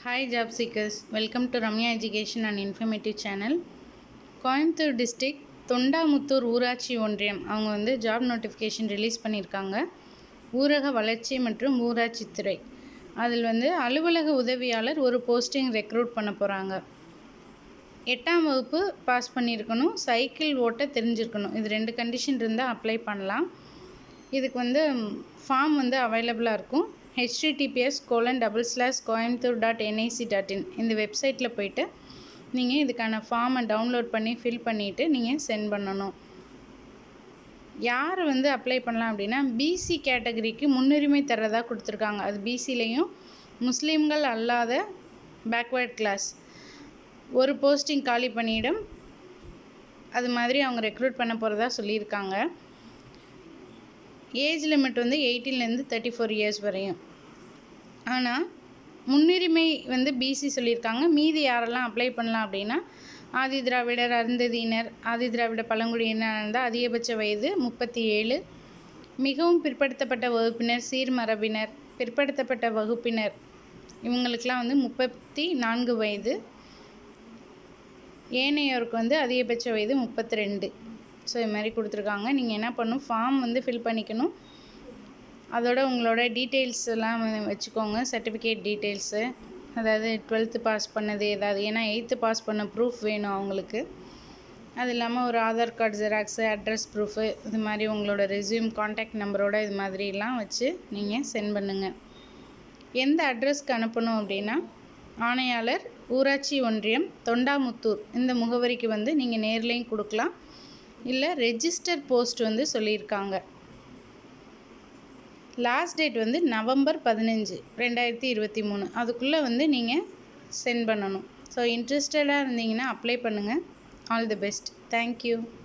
hi job seekers welcome to Ramya education and informative channel Coimbatore district Thondamuthur ஊராட்சி ஒன்றியம் அவங்க வந்து ஜாப் நோட்டிஃபிகேஷன் ரிலீஸ் பண்ணியிருக்காங்க ஊரக வளர்ச்சி மற்றும் ஊராட்சித்துறை அதில் வந்து அலுவலக உதவியாளர் ஒரு போஸ்டிங் ரெக்ரூட் பண்ண போகிறாங்க எட்டாம் வகுப்பு பாஸ் பண்ணியிருக்கணும் சைக்கிள் ஓட்ட தெரிஞ்சிருக்கணும் இது ரெண்டு கண்டிஷன் இருந்தால் அப்ளை பண்ணலாம் இதுக்கு வந்து ஃபார்ம் வந்து அவைலபிளாக இருக்கும் HTTPS colon double slash Coimbatore dot NIC dot in இந்த வெப்சைட்டில் போயிட்டு நீங்கள் இதுக்கான ஃபார்மை டவுன்லோட் பண்ணி ஃபில் பண்ணிவிட்டு நீங்கள் சென்ட் பண்ணணும் யார் வந்து அப்ளை பண்ணலாம் அப்படின்னா பிசி கேட்டகரிக்கு முன்னுரிமை தர்றதா கொடுத்துருக்காங்க அது பிசிலையும் முஸ்லீம்கள் அல்லாத பேக்வேர்ட் கிளாஸ் ஒரு போஸ்டிங் காலி பணியிடம் அது மாதிரி அவங்க ரெக்ரூட் பண்ண போகிறதா சொல்லியிருக்காங்க ஏஜ் லிமிட் வந்து எயிட்டீன்லேருந்து தேர்ட்டி ஃபோர் இயர்ஸ் வரையும் ஆனால் முன்னுரிமை வந்து பிசி சொல்லியிருக்காங்க மீதி யாரெல்லாம் அப்ளை பண்ணலாம் அப்படின்னா ஆதி திராவிடர் அருந்ததியினர் ஆதி திராவிட பழங்குடியினர் இருந்தால் அதிகபட்ச வயது முப்பத்தி ஏழு மிகவும் பிற்படுத்தப்பட்ட வகுப்பினர் சீர்மரபினர் பிற்படுத்தப்பட்ட வகுப்பினர் இவங்களுக்கெல்லாம் வந்து முப்பத்தி நான்கு வயது ஏனையோருக்கு வந்து அதிகபட்ச வயது முப்பத்தி ரெண்டு ஸோ இது மாதிரி கொடுத்துருக்காங்க நீங்கள் என்ன பண்ணணும் ஃபார்ம் வந்து ஃபில் பண்ணிக்கணும் அதோட உங்களோட டீட்டெயில்ஸ் எல்லாம் வச்சுக்கோங்க சர்டிஃபிகேட் டீட்டெயில்ஸு அதாவது டுவெல்த்து பாஸ் பண்ணது ஏதாவது ஏன்னா எயித்து பாஸ் பண்ண ப்ரூஃப் வேணும் அவங்களுக்கு அது இல்லாமல் ஒரு Aadhaar card xerox address proof இது மாதிரி உங்களோட ரெஸ்யூம் காண்டாக்ட் நம்பரோட இது மாதிரிலாம் வச்சு நீங்கள் சென்ட் பண்ணுங்கள் எந்த அட்ரஸ்க்கு அனுப்பணும் அப்படின்னா ஆணையாளர் ஊராட்சி ஒன்றியம் தொண்டாமுத்தூர் இந்த முகவரிக்கு வந்து நீங்கள் நேர்லேயும் கொடுக்கலாம் இல்லை ரெஜிஸ்டர் போஸ்ட் வந்து சொல்லியிருக்காங்க லாஸ்ட் டேட் வந்து நவம்பர் பதினஞ்சு ரெண்டாயிரத்தி இருபத்தி மூணு அதுக்குள்ளே வந்து நீங்கள் சென்ட் பண்ணணும் ஸோ இன்ட்ரெஸ்டடாக இருந்தீங்கன்னா அப்ளை பண்ணுங்கள் ஆல் தி பெஸ்ட் தேங்க்யூ